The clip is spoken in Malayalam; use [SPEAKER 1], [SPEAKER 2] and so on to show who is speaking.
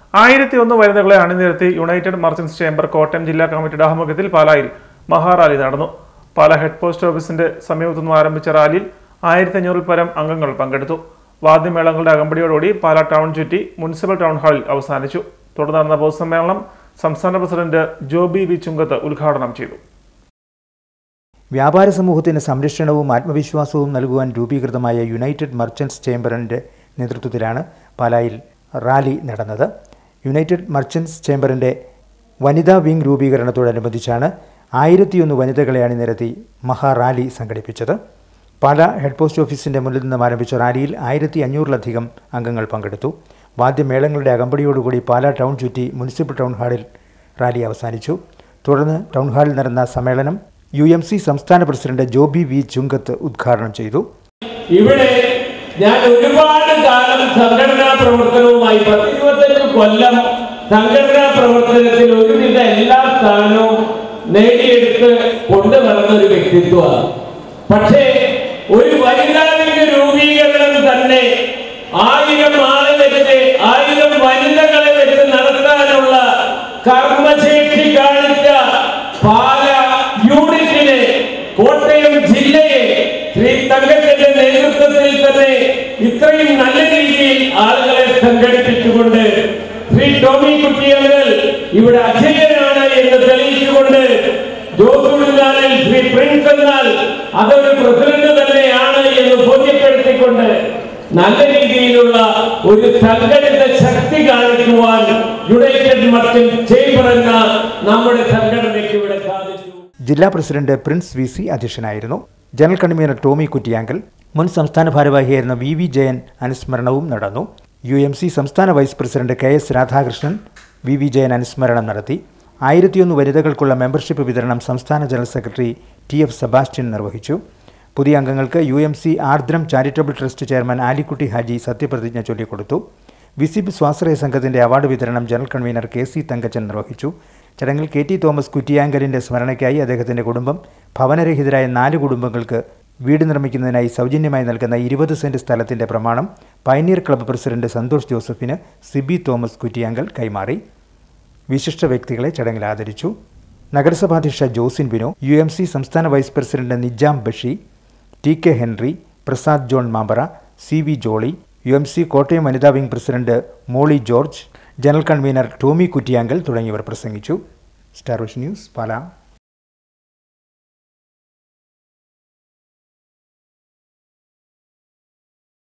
[SPEAKER 1] ആയിരത്തി ഒന്ന് വനിതകളെ അണിനിരത്തി യുണൈറ്റഡ് മർച്ചന്റ്സ് ചേംബർ കോട്ടയം ജില്ലാ കമ്മിറ്റിയുടെ ആഭിമുഖ്യത്തിൽ പാലായിൽ മഹാറാലി നടന്നു പാല ഹെഡ് പോസ്റ്റ് ഓഫീസിന്റെ സമീപത്തു നിന്നും ആരംഭിച്ച റാലിയിൽ ആയിരത്തി അഞ്ഞൂറിൽ പരം അംഗങ്ങൾ പങ്കെടുത്തു വാദ്യമേളങ്ങളുടെ അകമ്പടിയോടുകൂടി പാല ടൗൺ ചുറ്റി മുനിസിപ്പൽ ടൗൺ ഹാളിൽ അവസാനിച്ചു തുടർന്ന് നടന്ന പൊതുസമ്മേളനം സംസ്ഥാന പ്രസിഡന്റ് ജോബി വി ചുങ്കത്ത് ഉദ്ഘാടനം ചെയ്തു
[SPEAKER 2] വ്യാപാര സമൂഹത്തിന് സംരക്ഷണവും ആത്മവിശ്വാസവും നൽകുവാൻ രൂപീകൃതമായ യുണൈറ്റഡ് മർച്ചൻറ്റ്സ് ചേംബറിൻ്റെ നേതൃത്വത്തിലാണ് പാലായിൽ റാലി നടന്നത് യുണൈറ്റഡ് മർച്ചൻറ്റ്സ് ചേംബറിൻ്റെ വനിതാ വിംഗ് രൂപീകരണത്തോടനുബന്ധിച്ചാണ് ആയിരത്തിയൊന്ന് വനിതകളെ അണിനിരത്തി മഹാറാലി സംഘടിപ്പിച്ചത് പാല ഹെഡ് പോസ്റ്റ് ഓഫീസിൻ്റെ മുന്നിൽ നിന്നും ആരംഭിച്ച റാലിയിൽ ആയിരത്തി അഞ്ഞൂറിലധികം അംഗങ്ങൾ പങ്കെടുത്തു വാദ്യമേളങ്ങളുടെ അകമ്പടിയോടുകൂടി പാല ടൗൺ ചുറ്റി മുനിസിപ്പൽ ടൗൺ ഹാളിൽ റാലി അവസാനിച്ചു തുടർന്ന് ടൗൺ ഹാളിൽ നടന്ന സമ്മേളനം യു എം സി സംസ്ഥാന പ്രസിഡന്റ് ജോബി വി ചുങ്കത്ത് ഉദ്ഘാടനം ചെയ്തു
[SPEAKER 3] ഇവിടെ ഞാൻ ഒരുപാട് കാലം സംഘടനാ പ്രവർത്തനവുമായി പത്തിരുപത്തഞ്ച് കൊല്ലം സംഘടനാ പ്രവർത്തനത്തിൽ ഒരുവിധ എല്ലാ സ്ഥാനവും നേടിയെടുത്ത് കൊണ്ടു നടന്ന ഒരു വ്യക്തിത്വമാണ് പക്ഷേ ഒരു വനിതാ വിംഗ് രൂപീകരണം തന്നെ ആയിരം ആളെ വെച്ച് ആയിരം വനിതകളെ വെച്ച് നടത്താനുള്ള കർമ്മശേഷി കാണിച്ച പാല യൂണിറ്റിനെ കോട്ടയം ജില്ലയെ ശ്രീ തങ്കത്തിന്റെ നേതൃത്വത്തിൽ തന്നെ ഇത്രയും നല്ല രീതിയിൽ ആളുകളെ സംഘടിപ്പിച്ചുകൊണ്ട് ശ്രീ ടോമി കുട്ടിയങ്ങൾ ഇവിടെ അജയനാണ് എന്ന് തെളിയിച്ചുകൊണ്ട് ജോസുവിനാലിൽ ശ്രീ പ്രിൻസ് എന്നാൽ അതൊരു പ്രസിഡന്റ് തന്നെയാണ് എന്ന് ബോധ്യപ്പെടുത്തിക്കൊണ്ട് നല്ല രീതിയിലുള്ള ഒരു സംഘടിത ശക്തി കാണിക്കുവാൻ യുണൈറ്റഡ് മർച്ചന്റ് ചേംബർ എന്ന നമ്മുടെ സംഘടനയ്ക്ക് ഇവിടെ സാധിച്ചു
[SPEAKER 2] ജില്ലാ പ്രസിഡന്റ് പ്രിൻസ് വി സി അധ്യക്ഷനായിരുന്നു ജനറൽ കൺവീനർ ടോമി കുറ്റിയാങ്കൽ മുൻ സംസ്ഥാന ഭാരവാഹിയായിരുന്ന വി വി ജയൻ അനുസ്മരണവും നടന്നു യു എം സി സംസ്ഥാന vice president K S Radhakrishnan V V Jayan അനുസ്മരണം നടത്തി ആയിരത്തിയൊന്ന് വനിതകൾക്കുള്ള മെമ്പർഷിപ്പ് വിതരണം സംസ്ഥാന general secretary T F Sebastian നിർവഹിച്ചു പുതിയ അംഗങ്ങൾക്ക് U M C Aardram charitable trust chairman Alikutty Haji സത്യപ്രതിജ്ഞ ചൊല്ലിക്കൊടുത്തു വിസിബ് സ്വാശ്രയ സംഘത്തിന്റെ അവാർഡ് വിതരണം general convener K C Thankachan നിർവഹിച്ചു ചടങ്ങിൽ കെ ടി തോമസ് കുറ്റിയാങ്കലിന്റെ സ്മരണയ്ക്കായി അദ്ദേഹത്തിന്റെ കുടുംബം ഭവനരഹിതരായ നാല് കുടുംബങ്ങൾക്ക് വീട് നിർമ്മിക്കുന്നതിനായി സൗജന്യമായി നൽകുന്ന ഇരുപത് സെന്റ് സ്ഥലത്തിന്റെ പ്രമാണം പൈനീർ ക്ലബ്ബ് പ്രസിഡന്റ് സന്തോഷ് ജോസഫിന് സിബി തോമസ് കുറ്റിയാങ്കൽ കൈമാറി വിശിഷ്ട വ്യക്തികളെ ചടങ്ങിൽ ആദരിച്ചു നഗരസഭാധ്യക്ഷ Josin Bino U M C സംസ്ഥാന vice president Nijam Bashi T K Henry Prasad John Mampara C V Jolly U M C Kottayam വനിതാ wing president Molly George general convener Tomy Kuttiyankal തുടങ്ങിയവർ പ്രസംഗിച്ചു സ്റ്റാർ വിഷൻ ന്യൂസ് പാല